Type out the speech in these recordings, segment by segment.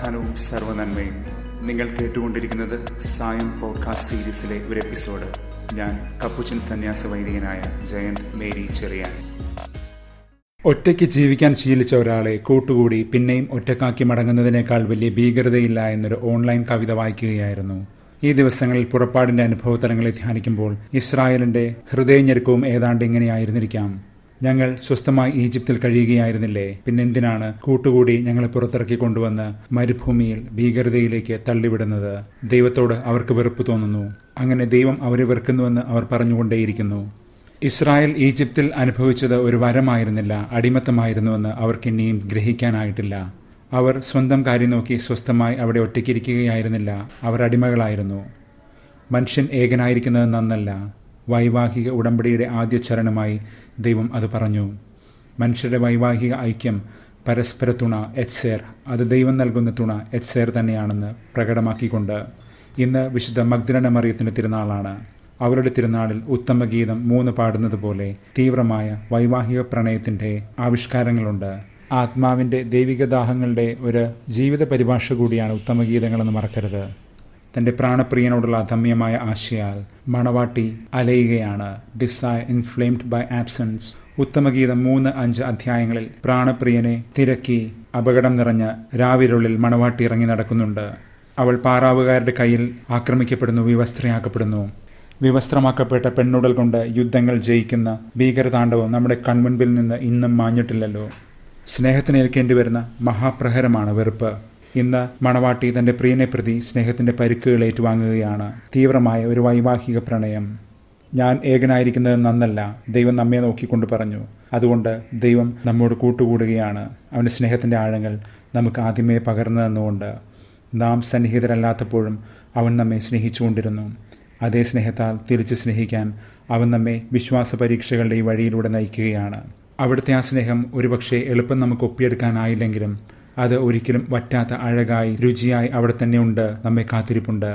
സമാധാനവും സർവ്വനന്മയും നിങ്ങൾ കേട്ടുകൊണ്ടിരിക്കുന്നത് സായം പോഡ്കാസ്റ്റ് സീരീസിലെ ഒരു എപ്പിസോഡ് ഞാൻ കപ്പുച്ചൻ സന്യാസ വൈദികനായ ജയന്ത് മേരി ചെറിയാൻ ഒറ്റയ്ക്ക് ജീവിക്കാൻ ശീലിച്ച ഒരാളെ കൂട്ടുകൂടി പിന്നെയും ഒറ്റക്കാക്കി മടങ്ങുന്നതിനേക്കാൾ വലിയ ഭീകരതയില്ല എന്നൊരു ഓൺലൈൻ കവിത വായിക്കുകയായിരുന്നു ഈ ദിവസങ്ങളിൽ പുറപ്പാടിന്റെ അനുഭവതലങ്ങളെ ധ്യാനിക്കുമ്പോൾ ഇസ്രായേലിന്റെ ഹൃദയഞെരുക്കവും ഏതാണ്ട് ഇങ്ങനെയായിരുന്നിരിക്കാം ഞങ്ങൾ സ്വസ്ഥമായി ഈജിപ്തിൽ കഴിയുകയായിരുന്നില്ലേ പിന്നെന്തിനാണ് കൂട്ടുകൂടി ഞങ്ങളെ പുറത്തിറക്കി കൊണ്ടുവന്ന് മരുഭൂമിയിൽ ഭീകരതയിലേക്ക് തള്ളിവിടുന്നത് ദൈവത്തോട് അവർക്ക് വെറുപ്പ് തോന്നുന്നു അങ്ങനെ ദൈവം അവരെ വെറുക്കുന്നുവെന്ന് അവർ പറഞ്ഞുകൊണ്ടേയിരിക്കുന്നു ഇസ്രായേൽ ഈജിപ്തിൽ അനുഭവിച്ചത് ഒരു വരമായിരുന്നില്ല അടിമത്തമായിരുന്നുവെന്ന് അവർക്ക് ഇനിയും ഗ്രഹിക്കാനായിട്ടില്ല അവർ സ്വന്തം കാര്യം നോക്കി സ്വസ്ഥമായി അവിടെ ഒറ്റയ്ക്കിരിക്കുകയായിരുന്നില്ല അവർ അടിമകളായിരുന്നു മനുഷ്യൻ ഏകനായിരിക്കുന്നത് നന്നല്ല വൈവാഹിക ഉടമ്പടിയുടെ ആദ്യ ചരണമായി ദൈവം അത് പറഞ്ഞു മനുഷ്യരുടെ വൈവാഹിക ഐക്യം പരസ്പര തുണ എച്ച്സേർ അത് ദൈവം നൽകുന്ന തുണ എച്ച്സേർ തന്നെയാണെന്ന് പ്രകടമാക്കിക്കൊണ്ട് ഇന്ന് വിശുദ്ധ മഗ്ദലന മറിയത്തിൻ്റെ തിരുനാളാണ് അവരുടെ തിരുനാളിൽ ഉത്തമഗീതം മൂന്ന് പാടുന്നത് പോലെ തീവ്രമായ വൈവാഹിക പ്രണയത്തിൻ്റെ ആവിഷ്കാരങ്ങളുണ്ട് ആത്മാവിൻ്റെ ദൈവികദാഹങ്ങളുടെ ഒരു ജീവിത പരിഭാഷ കൂടിയാണ് ഉത്തമഗീതങ്ങളെന്ന് മറക്കരുത് തന്റെ പ്രാണപ്രിയനോടുള്ള അധമ്യമായ ആശയാൽ മണവാട്ടി അലയുകയാണ് ഡിസൈ ഇൻഫ്ലെയിംഡ് ബൈ ആബ്സൻസ് ഉത്തമഗീതം മൂന്ന് അഞ്ച് അധ്യായങ്ങളിൽ പ്രാണപ്രിയനെ തിരക്കി അപകടം നിറഞ്ഞ രാവിരുള്ളിൽ മണവാട്ടി ഇറങ്ങി നടക്കുന്നുണ്ട് അവൾ പാറാവുകാരുടെ കയ്യിൽ ആക്രമിക്കപ്പെടുന്നു വിവസ്ത്രയാക്കപ്പെടുന്നു വിവസ്ത്രമാക്കപ്പെട്ട പെണ്ണുടൽ കൊണ്ട് യുദ്ധങ്ങൾ ജയിക്കുന്ന ഭീകരതാണ്ഡവം നമ്മുടെ കൺമുൻപിൽ നിന്ന് ഇന്നും മാഞ്ഞിട്ടില്ലല്ലോ സ്നേഹത്തിനേൽക്കേണ്ടി വരുന്ന മഹാപ്രഹരമാണ് വെറുപ്പ് ഇന്ന് മണവാട്ടി തന്റെ പ്രിയനെ പ്രതി സ്നേഹത്തിന്റെ പരിക്കുകൾ ഏറ്റുവാങ്ങുകയാണ് തീവ്രമായ ഒരു വൈവാഹിക പ്രണയം ഞാൻ ഏകനായിരിക്കുന്നത് നന്നല്ല ദൈവം നമ്മെ നോക്കിക്കൊണ്ട് പറഞ്ഞു അതുകൊണ്ട് ദൈവം നമ്മോട് കൂട്ടുകൂടുകയാണ് അവന്റെ സ്നേഹത്തിന്റെ ആഴങ്ങൾ നമുക്ക് ആദ്യമേ പകർന്നു തന്നുകൊണ്ട് നാം സന്നിഹിതരല്ലാത്തപ്പോഴും അവൻ നമ്മെ സ്നേഹിച്ചുകൊണ്ടിരുന്നു അതേ സ്നേഹത്താൽ തിരിച്ച് സ്നേഹിക്കാൻ അവൻ നമ്മെ വിശ്വാസ പരീക്ഷകളുടെ ഈ വഴിയിലൂടെ നയിക്കുകയാണ് അവിടുത്തെ ആ സ്നേഹം ഒരുപക്ഷെ എളുപ്പം നമുക്ക് ഒപ്പിയെടുക്കാനായില്ലെങ്കിലും അത് ഒരിക്കലും വറ്റാത്ത അഴകായി രുചിയായി അവിടെ തന്നെ ഉണ്ട് നമ്മെ കാത്തിരിപ്പുണ്ട്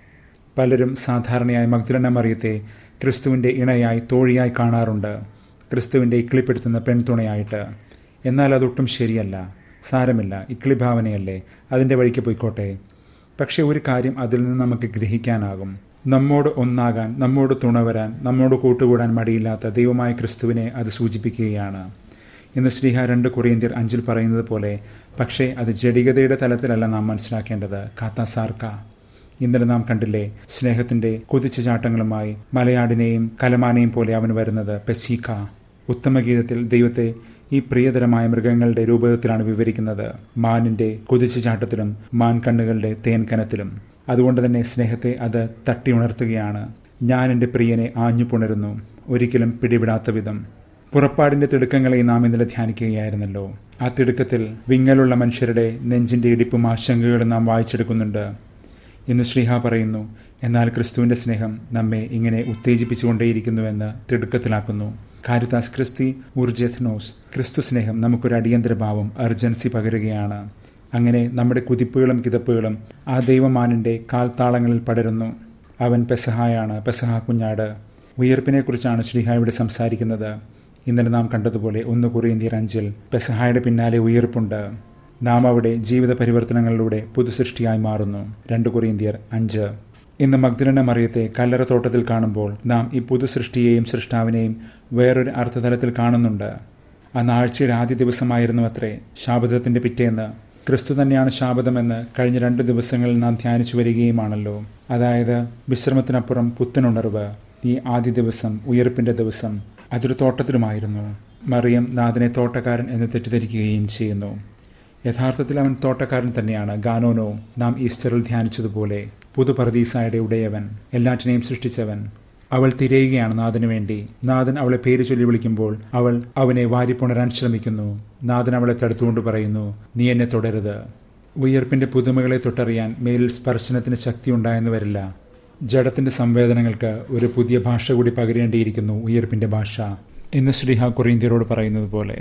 പലരും സാധാരണയായി മഗ്ദലന മറിയത്തെ ക്രിസ്തുവിൻ്റെ ഇണയായി തോഴിയായി കാണാറുണ്ട് ക്രിസ്തുവിൻ്റെ ഇക്കിളിപ്പെടുത്തുന്ന പെൺതുണയായിട്ട് എന്നാൽ അതൊട്ടും ശരിയല്ല സാരമില്ല ഇക്കിളിഭാവനയല്ലേ അതിൻ്റെ വഴിക്ക് പോയിക്കോട്ടെ പക്ഷെ ഒരു കാര്യം അതിൽ നിന്ന് നമുക്ക് ഗ്രഹിക്കാനാകും നമ്മോട് ഒന്നാകാൻ നമ്മോട് തുണ വരാൻ നമ്മോട് കൂട്ടുകൂടാൻ മടിയില്ലാത്ത ദൈവമായ ക്രിസ്തുവിനെ അത് സൂചിപ്പിക്കുകയാണ് ഇന്ന് ശ്രീഹ രണ്ട് കൊറിയന്ത്യർ അഞ്ചിൽ പറയുന്നത് പോലെ പക്ഷേ അത് ജഡികതയുടെ തലത്തിലല്ല നാം മനസ്സിലാക്കേണ്ടത് കാത്താസാർക്ക ഇന്നലെ നാം കണ്ടില്ലേ സ്നേഹത്തിന്റെ കുതിച്ചുചാട്ടങ്ങളുമായി മലയാടിനെയും കലമാനെയും പോലെ അവൻ വരുന്നത് പെസീക്ക ഉത്തമഗീതത്തിൽ ദൈവത്തെ ഈ പ്രിയതരമായ മൃഗങ്ങളുടെ രൂപത്തിലാണ് വിവരിക്കുന്നത് മാനിന്റെ കുതിച്ചുചാട്ടത്തിലും മാൻകണ്ണുകളുടെ തേൻകനത്തിലും അതുകൊണ്ട് തന്നെ സ്നേഹത്തെ അത് തട്ടി ഉണർത്തുകയാണ് ഞാൻ എൻ്റെ പ്രിയനെ ആഞ്ഞു പുണരുന്നു ഒരിക്കലും പിടിവിടാത്ത വിധം പുറപ്പാടിന്റെ തിടുക്കങ്ങളെ നാം ഇന്നലെ ധ്യാനിക്കുകയായിരുന്നല്ലോ ആ തിടുക്കത്തിൽ വിങ്ങലുള്ള മനുഷ്യരുടെ നെഞ്ചിന്റെ ഇടിപ്പും ആശങ്കകളും നാം വായിച്ചെടുക്കുന്നുണ്ട് ഇന്ന് ശ്രീഹ പറയുന്നു എന്നാൽ ക്രിസ്തുവിന്റെ സ്നേഹം നമ്മെ ഇങ്ങനെ ഉത്തേജിപ്പിച്ചുകൊണ്ടേയിരിക്കുന്നുവെന്ന് തിടുക്കത്തിലാക്കുന്നു കാരിതാസ് ക്രിസ്തി ഊർജെത്നോസ് ക്രിസ്തു സ്നേഹം നമുക്കൊരു അടിയന്തര ഭാവം അർജൻസി പകരുകയാണ് അങ്ങനെ നമ്മുടെ കുതിപ്പുകളും കിതപ്പുകളും ആ ദൈവമാനിന്റെ കാൽത്താളങ്ങളിൽ പടരുന്നു അവൻ പെസഹായാണ് പെസഹ കുഞ്ഞാട് ഉയർപ്പിനെക്കുറിച്ചാണ് ശ്രീഹ ഇവിടെ സംസാരിക്കുന്നത് ഇന്നലെ നാം കണ്ടതുപോലെ ഒന്ന് കുറിയന്തിയർ അഞ്ചിൽ പെസഹായുടെ പിന്നാലെ ഉയർപ്പുണ്ട് നാം അവിടെ ജീവിത പരിവർത്തനങ്ങളിലൂടെ പുതുസൃഷ്ടിയായി മാറുന്നു രണ്ട് കുറിയന്തിയർ അഞ്ച് ഇന്ന് മഗ്ദലന മറിയത്തെ കല്ലറ തോട്ടത്തിൽ കാണുമ്പോൾ നാം ഈ പുതുസൃഷ്ടിയെയും സൃഷ്ടാവിനെയും വേറൊരു അർത്ഥതലത്തിൽ കാണുന്നുണ്ട് അന്ന് ആഴ്ചയുടെ ആദ്യ ദിവസമായിരുന്നു അത്രേ ശാബദത്തിന്റെ പിറ്റേന്ന് ക്രിസ്തു തന്നെയാണ് ശാബദമെന്ന് കഴിഞ്ഞ രണ്ട് ദിവസങ്ങളിൽ നാം ധ്യാനിച്ചു വരികയുമാണല്ലോ അതായത് വിശ്രമത്തിനപ്പുറം പുത്തനുണർവ് ഈ ആദ്യ ദിവസം ഉയർപ്പിന്റെ ദിവസം അതൊരു തോട്ടത്തിലുമായിരുന്നു മറിയം നാഥനെ തോട്ടക്കാരൻ എന്ന് തെറ്റിദ്ധരിക്കുകയും ചെയ്യുന്നു യഥാർത്ഥത്തിൽ അവൻ തോട്ടക്കാരൻ തന്നെയാണ് ഗാനോനോ നാം ഈസ്റ്ററിൽ ധ്യാനിച്ചതുപോലെ പുതുപറദീസായുടെ ഉടയവൻ എല്ലാറ്റിനെയും സൃഷ്ടിച്ചവൻ അവൾ തിരയുകയാണ് നാഥന് വേണ്ടി നാഥൻ അവളെ പേര് ചൊല്ലി വിളിക്കുമ്പോൾ അവൾ അവനെ വാരിപ്പുണരാൻ ശ്രമിക്കുന്നു നാഥൻ അവളെ തടുത്തുകൊണ്ട് പറയുന്നു നീ എന്നെ തുടരുത് ഉയർപ്പിന്റെ പുതുമകളെ തൊട്ടറിയാൻ മേലിൽ സ്പർശനത്തിന് ശക്തി ഉണ്ടായെന്ന് വരില്ല ജഡത്തിന്റെ സംവേദനങ്ങൾക്ക് ഒരു പുതിയ ഭാഷ കൂടി പകരേണ്ടിയിരിക്കുന്നു ഉയർപ്പിന്റെ ഭാഷ എന്ന് ശ്രീഹ കൊറീന്ത്യരോട് പറയുന്നത് പോലെ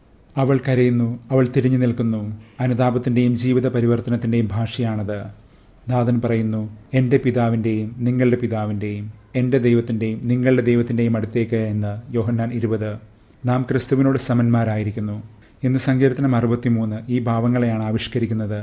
അവൾ കരയുന്നു അവൾ തിരിഞ്ഞു നിൽക്കുന്നു അനുതാപത്തിന്റെയും ജീവിത പരിവർത്തനത്തിന്റെയും ഭാഷയാണത് നാഥൻ പറയുന്നു എൻ്റെ പിതാവിൻ്റെയും നിങ്ങളുടെ പിതാവിൻ്റെയും എൻ്റെ ദൈവത്തിൻ്റെയും നിങ്ങളുടെ ദൈവത്തിൻ്റെയും അടുത്തേക്ക് എന്ന് യോഹന്നാൻ ഇരുപത് നാം ക്രിസ്തുവിനോട് സമന്മാരായിരിക്കുന്നു ഇന്ന് സങ്കീർത്തനം അറുപത്തിമൂന്ന് ഈ ഭാവങ്ങളെയാണ് ആവിഷ്കരിക്കുന്നത്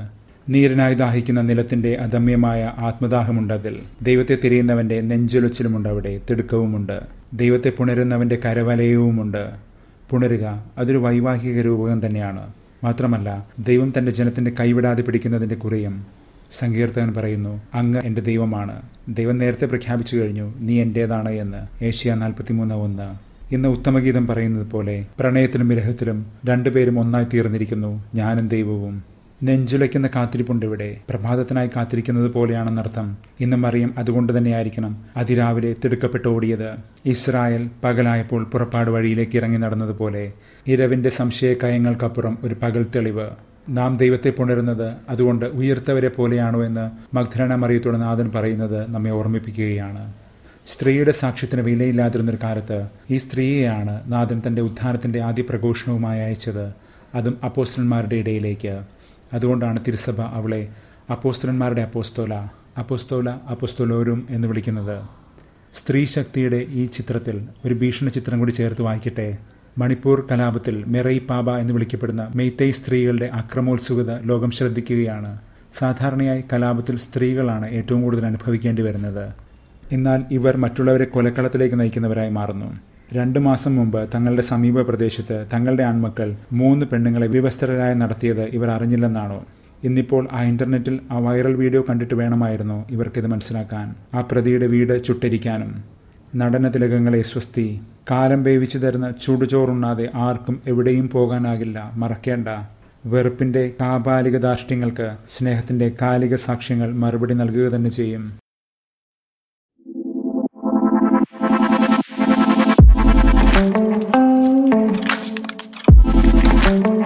നീരനായി ദാഹിക്കുന്ന നിലത്തിന്റെ അദമ്യമായ ആത്മദാഹമുണ്ടതിൽ ദൈവത്തെ തിരിയുന്നവന്റെ നെഞ്ചൊലച്ചിലുമുണ്ട് അവിടെ തിടുക്കവുമുണ്ട് ദൈവത്തെ പുണരുന്നവന്റെ കരവലയവുമുണ്ട് പുണരുക അതൊരു വൈവാഹിക രൂപകം തന്നെയാണ് മാത്രമല്ല ദൈവം തന്റെ ജനത്തിന്റെ കൈവിടാതെ പിടിക്കുന്നതിന്റെ കുറിയും സങ്കീർത്തകൻ പറയുന്നു അങ്ങ് എന്റെ ദൈവമാണ് ദൈവം നേരത്തെ പ്രഖ്യാപിച്ചു കഴിഞ്ഞു നീ എന്റേതാണ് എന്ന് ഏഷ്യ നാൽപ്പത്തിമൂന്ന് ഒന്ന് ഇന്ന് ഉത്തമഗീതം പറയുന്നത് പോലെ പ്രണയത്തിലും വിരഹത്തിലും രണ്ടുപേരും ഒന്നായി തീർന്നിരിക്കുന്നു ഞാനും ദൈവവും നെഞ്ചുലയ്ക്കുന്ന കാത്തിരിപ്പുണ്ട് ഇവിടെ പ്രഭാതത്തിനായി കാത്തിരിക്കുന്നത് പോലെയാണെന്നർത്ഥം ഇന്ന് മറിയം അതുകൊണ്ട് തന്നെയായിരിക്കണം അതിരാവിലെ തിടുക്കപ്പെട്ട് ഓടിയത് ഇസ്രായേൽ പകലായപ്പോൾ പുറപ്പാട് വഴിയിലേക്ക് ഇറങ്ങി നടന്നതുപോലെ ഇരവിന്റെ സംശയക്കയങ്ങൾക്കപ്പുറം ഒരു പകൽ തെളിവ് നാം ദൈവത്തെ പുണരുന്നത് അതുകൊണ്ട് ഉയർത്തവരെ പോലെയാണോ എന്ന് മഗ്ധരണ മറിയത്തോട് നാഥൻ പറയുന്നത് നമ്മെ ഓർമ്മിപ്പിക്കുകയാണ് സ്ത്രീയുടെ സാക്ഷ്യത്തിന് വിലയില്ലാതിരുന്നൊരു കാലത്ത് ഈ സ്ത്രീയെയാണ് നാഥൻ തന്റെ ഉദ്ധാനത്തിന്റെ ആദ്യ പ്രഘോഷണവുമായി അയച്ചത് അതും അപ്പോസ്റ്റലന്മാരുടെ ഇടയിലേക്ക് അതുകൊണ്ടാണ് തിരുസഭ അവളെ അപ്പോസ്തലന്മാരുടെ അപ്പോസ്തോല അപ്പോസ്തോല അപ്പോസ്തോലോരും എന്ന് വിളിക്കുന്നത് സ്ത്രീ ശക്തിയുടെ ഈ ചിത്രത്തിൽ ഒരു ഭീഷണ ചിത്രം കൂടി ചേർത്ത് വായിക്കട്ടെ മണിപ്പൂർ കലാപത്തിൽ മെറൈ പാബ എന്ന് വിളിക്കപ്പെടുന്ന മെയ്തൈ സ്ത്രീകളുടെ അക്രമോത്സുകത ലോകം ശ്രദ്ധിക്കുകയാണ് സാധാരണയായി കലാപത്തിൽ സ്ത്രീകളാണ് ഏറ്റവും കൂടുതൽ അനുഭവിക്കേണ്ടി വരുന്നത് എന്നാൽ ഇവർ മറ്റുള്ളവരെ കൊലക്കളത്തിലേക്ക് നയിക്കുന്നവരായി മാറുന്നു രണ്ടു മാസം മുമ്പ് തങ്ങളുടെ സമീപ പ്രദേശത്ത് തങ്ങളുടെ ആൺമക്കൾ മൂന്ന് പെണ്ണുങ്ങളെ വിവസ്ത്രരായി നടത്തിയത് ഇവർ അറിഞ്ഞില്ലെന്നാണോ ഇന്നിപ്പോൾ ആ ഇന്റർനെറ്റിൽ ആ വൈറൽ വീഡിയോ കണ്ടിട്ട് വേണമായിരുന്നു ഇവർക്കിത് മനസ്സിലാക്കാൻ ആ പ്രതിയുടെ വീട് ചുട്ടരിക്കാനും നടന തിലകങ്ങളെ സ്വസ്തി കാലം വേവിച്ചു തരുന്ന ചുടുചോറുണ്ണാതെ ആർക്കും എവിടെയും പോകാനാകില്ല മറക്കേണ്ട വെറുപ്പിന്റെ കാപാലിക ധാർഷ്ട്യങ്ങൾക്ക് സ്നേഹത്തിന്റെ കാലിക സാക്ഷ്യങ്ങൾ മറുപടി നൽകുക തന്നെ ചെയ്യും thank you